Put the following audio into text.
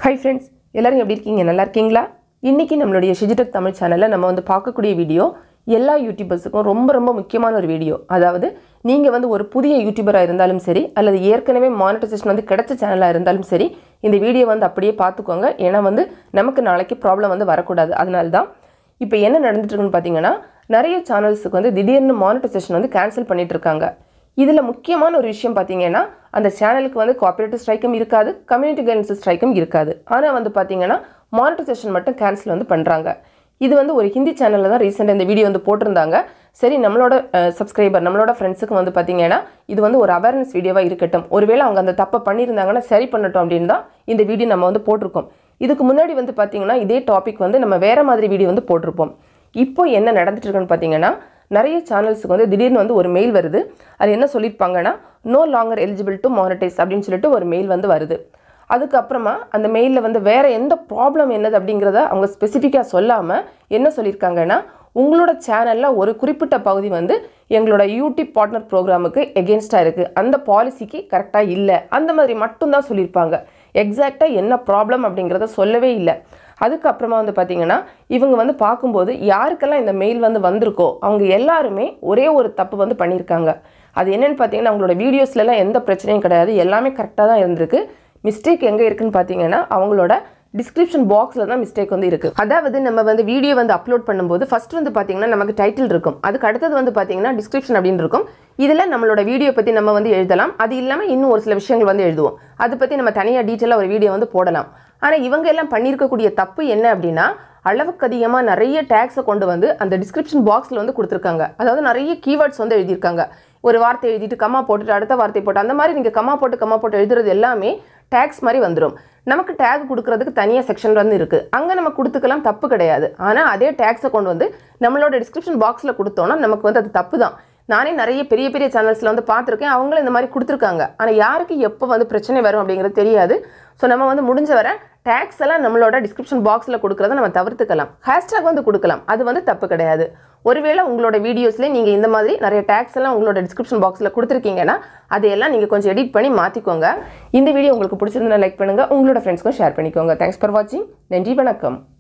hi friends எல்லாரும் எப்படி இருக்கீங்க நல்லா இருக்கீங்களா இன்றைக்கி நம்மளுடைய ஷிஜிடெக் தமிழ் சேனலில் நம்ம வந்து பார்க்கக்கூடிய வீடியோ எல்லா யூடியூபர்ஸுக்கும் ரொம்ப ரொம்ப முக்கியமான ஒரு வீடியோ அதாவது நீங்கள் வந்து ஒரு புதிய யூடியூபராக இருந்தாலும் சரி அல்லது ஏற்கனவே மானிட்டைசேஷன் வந்து கிடைச்ச சேனலாக இருந்தாலும் சரி இந்த வீடியோ வந்து அப்படியே பார்த்துக்கோங்க ஏன்னா வந்து நமக்கு நாளைக்கு ப்ராப்ளம் வந்து வரக்கூடாது அதனால தான் இப்போ என்ன நடந்துட்டு இருக்குன்னு பார்த்தீங்கன்னா நிறைய சேனல்ஸுக்கு வந்து திடீர்னு மானிட்டைசேஷன் வந்து கேன்சல் பண்ணிட்டு இருக்காங்க இதில் முக்கியமான ஒரு விஷயம் பார்த்தீங்கன்னா அந்த சேனலுக்கு வந்து காப்பரேட்டிவ் ஸ்ட்ரைக்கும் இருக்காது கம்யூனிட்டி கைடன்ஸ் ஸ்ட்ரைக்கும் இருக்காது ஆனால் வந்து பார்த்தீங்கன்னா மானிட்டைசேஷன் மட்டும் கேன்சல் வந்து பண்ணுறாங்க இது வந்து ஒரு ஹிந்தி சேனலில் தான் ரீசெண்டாக இந்த வீடியோ வந்து போட்டிருந்தாங்க சரி நம்மளோட சப்ஸ்கிரைபர் நம்மளோட ஃப்ரெண்ட்ஸுக்கு வந்து பார்த்தீங்கன்னா இது வந்து ஒரு அவேர்னஸ் வீடியோவாக இருக்கட்டும் ஒருவேளை அவங்க அந்த தப்பை பண்ணியிருந்தாங்கன்னா சரி பண்ணட்டும் அப்படின்னு தான் இந்த வீடியோ நம்ம வந்து போட்டிருக்கோம் இதுக்கு முன்னாடி வந்து பார்த்தீங்கன்னா இதே டாபிக் வந்து நம்ம வேறு மாதிரி வீடியோ வந்து போட்டிருப்போம் இப்போ என்ன நடந்துட்டு இருக்குன்னு பார்த்தீங்கன்னா நிறைய சேனல்ஸுக்கு வந்து திடீர்னு வந்து ஒரு மெயில் வருது அது என்ன சொல்லியிருப்பாங்கன்னா no longer eligible to monetize அப்படின்னு சொல்லிட்டு ஒரு மெயில் வந்து வருது அதுக்கப்புறமா அந்த மெயிலில் வந்து வேறு எந்த ப்ராப்ளம் என்னது அப்படிங்கிறத அவங்க ஸ்பெசிஃபிக்காக சொல்லாமல் என்ன சொல்லியிருக்காங்கன்னா உங்களோட சேனலில் ஒரு குறிப்பிட்ட பகுதி வந்து எங்களோட யூடியூப் பார்ட்னர் ப்ரோக்ராமுக்கு எகென்ஸ்டாக இருக்குது அந்த பாலிசிக்கு கரெக்டாக இல்லை அந்த மாதிரி மட்டும்தான் சொல்லியிருப்பாங்க எக்ஸாக்டாக என்ன ப்ராப்ளம் அப்படிங்கிறத சொல்லவே இல்லை அதுக்கப்புறமா வந்து பார்த்திங்கன்னா இவங்க வந்து பார்க்கும்போது யாருக்கெல்லாம் இந்த மெயில் வந்து வந்திருக்கோ அவங்க எல்லாருமே ஒரே ஒரு தப்பு வந்து பண்ணியிருக்காங்க அது என்னென்னு பார்த்தீங்கன்னா அவங்களோட வீடியோஸ்லலாம் எந்த பிரச்சனையும் கிடையாது எல்லாமே கரெக்டாக தான் இருந்திருக்கு மிஸ்டேக் எங்கே இருக்குன்னு பார்த்தீங்கன்னா அவங்களோட டிஸ்கிரிப்ஷன் பாக்ஸில் தான் மிஸ்டேக் வந்து இருக்குது அதாவது நம்ம வந்து வீடியோ வந்து அப்லோட் பண்ணும்போது ஃபஸ்ட் வந்து பார்த்தீங்கன்னா நமக்கு டைட்டில் இருக்கும் அதுக்கு அடுத்தது வந்து பார்த்தீங்கன்னா டிஸ்கிரிப்ஷன் அப்படின்னு இருக்கும் இதில் நம்மளோட வீடியோ பற்றி நம்ம வந்து எழுதலாம் அது இல்லாமல் இன்னும் ஒரு சில விஷயங்கள் வந்து எழுதுவோம் அதை பற்றி நம்ம தனியாக டீட்டெயிலாக ஒரு வீடியோ வந்து போடலாம் ஆனால் இவங்க எல்லாம் பண்ணியிருக்கக்கூடிய தப்பு என்ன அப்படின்னா அளவுக்கு அதிகமாக நிறைய டேக்ஸை கொண்டு வந்து அந்த டிஸ்கிரிப்ஷன் பாக்ஸில் வந்து கொடுத்துருக்காங்க அதாவது நிறைய கீவேர்ட்ஸ் வந்து எழுதியிருக்காங்க ஒரு வார்த்தை எழுதிட்டு கம்மா போட்டுட்டு அடுத்த வார்த்தை போட்டு அந்த மாதிரி நீங்கள் கம்மா போட்டு கம்மா போட்டு எழுதுறது எல்லாமே டேக்ஸ் மாதிரி வந்துடும் நமக்கு டேக் கொடுக்கறதுக்கு தனியாக செக்ஷன் வந்து இருக்குது அங்கே நம்ம கொடுத்துக்கலாம் தப்பு கிடையாது ஆனால் அதே டேக்ஸை கொண்டு வந்து நம்மளோட டிஸ்கிரிப்ஷன் பாக்ஸில் கொடுத்தோன்னா நமக்கு வந்து அது தப்பு தான் நானே நிறைய பெரிய பெரிய சேனல்ஸில் வந்து பார்த்துருக்கேன் அவங்களும் இந்த மாதிரி கொடுத்துருக்காங்க ஆனால் யாருக்கு எப்போ வந்து பிரச்சனை வரும் அப்படிங்கிறது தெரியாது ஸோ நம்ம வந்து முடிஞ்ச வர டேக்ஸ் எல்லாம் நம்மளோட டிஸ்கிரிப்ஷன் பாக்ஸில் கொடுக்குறத நம்ம தவிர்த்துக்கலாம் ஹேஷ்டாக் வந்து கொடுக்கலாம் அது வந்து தப்பு கிடையாது ஒருவேளை உங்களோட வீடியோஸ்லேயே நீங்கள் இந்த மாதிரி நிறைய டேக்ஸ் எல்லாம் உங்களோட டிஸ்கிரிப்ஷன் பாக்ஸில் கொடுத்துருக்கீங்கன்னா அதையெல்லாம் நீங்கள் கொஞ்சம் எடிட் பண்ணி மாற்றிக்கோங்க இந்த வீடியோ உங்களுக்கு பிடிச்சிருந்தா லைக் பண்ணுங்கள் உங்களோட ஃப்ரெண்ட்ஸ்க்கும் ஷேர் பண்ணிக்கோங்க தேங்க்ஸ் ஃபார் வாட்சிங் நன்றி வணக்கம்